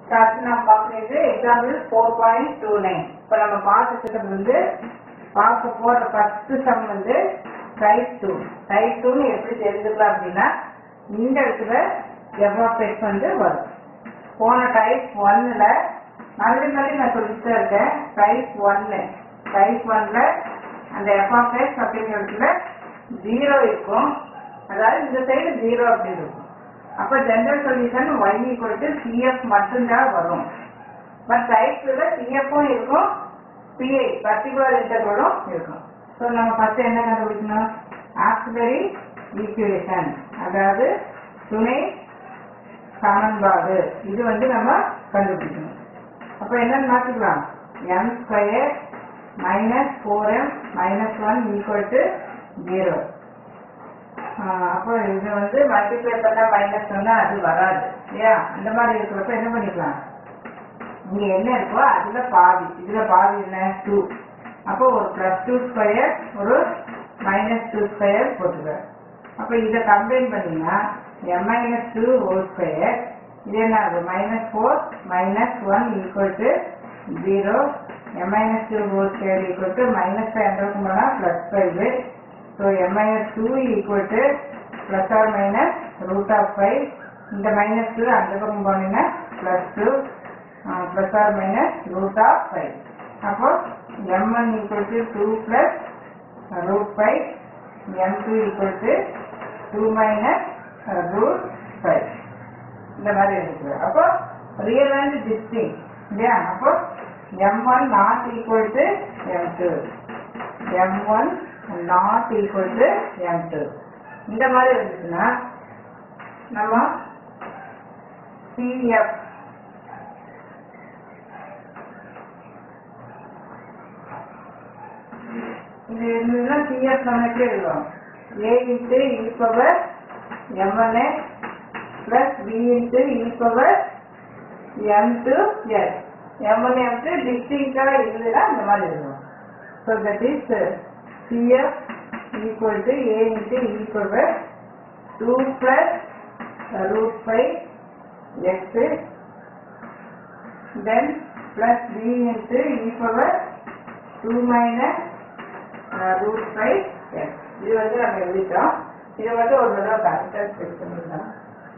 அடுத்து நம்ம பார்க்குறது example four point two nine இப்போ நம்ம பார்த்துட்டு வந்து பார்க்க போகிற ஃபஸ்ட்டு சம் வந்து டைப் டூ டைப் டூன்னு எப்படி தெரிஞ்சுக்கலாம் அப்படின்னா இந்த இடத்துல எஃப்எஃப்எக்ஸ் வந்து வரும் போன டைப் ஒன்னில் மறுபடியும் மறுபடியும் நான் சொல்லிட்டு தான் இருக்கேன் டைப் ஒன்னு டைப் ஒன்ல அந்த எஃப்எஃப்எக்ஸ் அப்படிங்கிற இடத்துல ஜீரோ இருக்கும் அதாவது இந்த சைடு ஜீரோ அப்படின்னு இருக்கும் அப்போ general solution y equal to CF மட்டும்தான் வரும் பட் டைப்ல சிஎஃப்பும் இருக்கும் பிஐ பர்டிகுலர் இன்டர்வலும் இருக்கும் ஸோ நம்ம ஃபர்ஸ்ட் என்ன கண்டுபிடிக்கணும் ஆக்சிலரி ஈக்குவேஷன் அதாவது துணை சமன்பாடு இது வந்து நம்ம கண்டுபிடிக்கணும் அப்போ என்னன்னு மாற்றிக்கலாம் m square minus four m minus one equal to zero அப்போ இது வந்து மல்டிப்ளை பண்ணா மைனஸ் சொன்னா அது வராது இல்லையா அந்த மாதிரி இருக்கிறப்ப என்ன பண்ணிக்கலாம் இங்க என்ன இருக்கோ அதுல பாதி இதுல பாதி என்ன டூ அப்போ ஒரு பிளஸ் டூ ஸ்கொயர் ஒரு மைனஸ் டூ ஸ்கொயர் போட்டுக்க அப்போ இதை கம்பைன் பண்ணீங்கன்னா m minus two whole square இது என்ன ஆகும் minus four minus one equal to zero m minus two whole square equal to minus five hundred போனால் plus five so m minus two equal to plus or minus root of five இந்த minus two அந்த பக்கம் போனீங்கன்னா plus two plus or minus root of five அப்போ m one equal to two plus root five m two equal to two minus root five இந்த மாதிரி இருக்குது அப்போ real and distinct இல்லையா அப்போ m one not equal to m two m one not equal to m two இந்த மாதிரி இருந்துச்சுன்னா நம்ம சிஎஃப் இது இருந்ததுன்னா சிஎஃப் நமக்கு எழுதுவோம் a into e power MNA plus b into e power m two s MNA வந்து டிஸ்டிங்காக இருந்ததுன்னா இந்த மாதிரி எழுதுவோம் so that is CF equal to a into e power two plus root five x then plus b into e power two minus root five x இது வந்து நம்ம எழுதிட்டோம் இதை வந்து ஒரு தடவை கரெக்டாக செக் பண்ணிடலாம்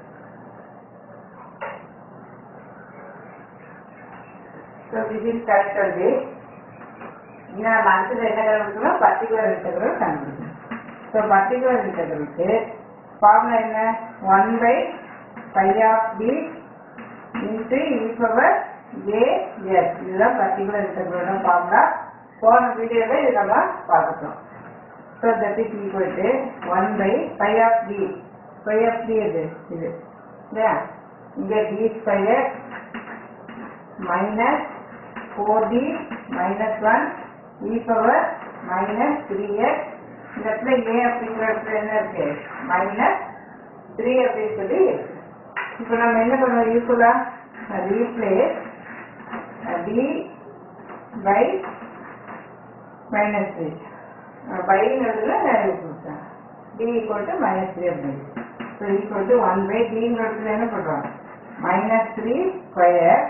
so this is correct only. இங்க நம்ம அடுத்தது என்ன கண்டுபிடிக்கணும் பர்டிகுலர் இன்டெகிரல் கண்டுபிடிக்கணும் ஸோ பர்டிகுலர் இன்டெகிரலுக்கு ஃபார்முலா என்ன one by phi of b into e power a s இதுதான் பர்டிகுலர் இன்டெகிரலோட ஃபார்முலா போன வீடியோவில் இது நம்ம பார்த்துட்டோம் so that is equal to one by phi of b phi of b இது இது இல்லையா இங்கே b square minus four d minus one e power minus three X இந்த இடத்துல ஏ அப்படிங்கிற இடத்துல என்ன இருக்கு மைனஸ் த்ரீ அப்படின்னு சொல்லி இருக்கு இப்போ நம்ம என்ன பண்ணுவோம் யூஸ்ஃபுல்லா replace d by minus three பைங்கிறதுல நான் இது கொடுத்தேன் d equal to minus three அப்படின்னு so equal to one by டிங்கிற இடத்துல என்ன பண்ணுறோம் minus three square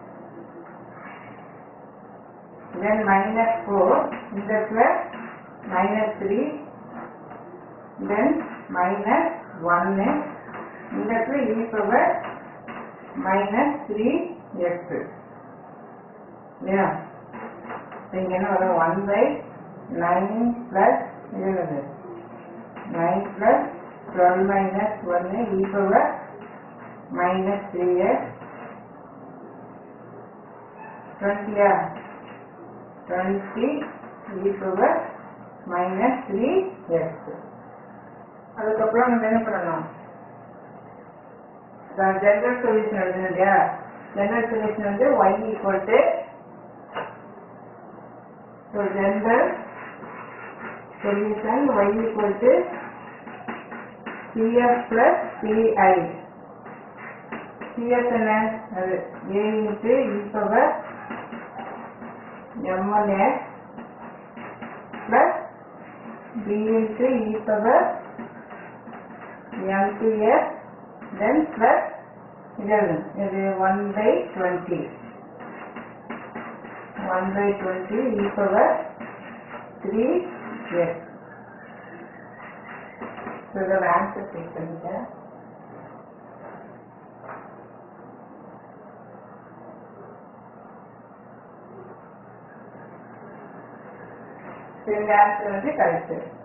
then minus 4 இந்த இடத்துல minus 3 then minus 1 இந்த இடத்துல e power minus 3 x இல்லையா இங்க என்ன வரும் 1 by 9 plus இது என்னது 9 plus 12 minus 1 e power minus 3x 20 yeah 20 e power minus 3x அதுக்கப்புறம் நம்ம என்ன பண்ணணும் ஜெனரல் சொல்யூஷன் எழுதணும் இல்லையா ஜெனரல் சொல்யூஷன் வந்து y equal to so general solution y equal to cf plus pi cf என்ன அது a into e power m1x plus b into e power m2x then plus இது இது one by twenty one by twenty e power three s இதோட answer check பண்ணிட்டேன் இந்த answer வந்து correct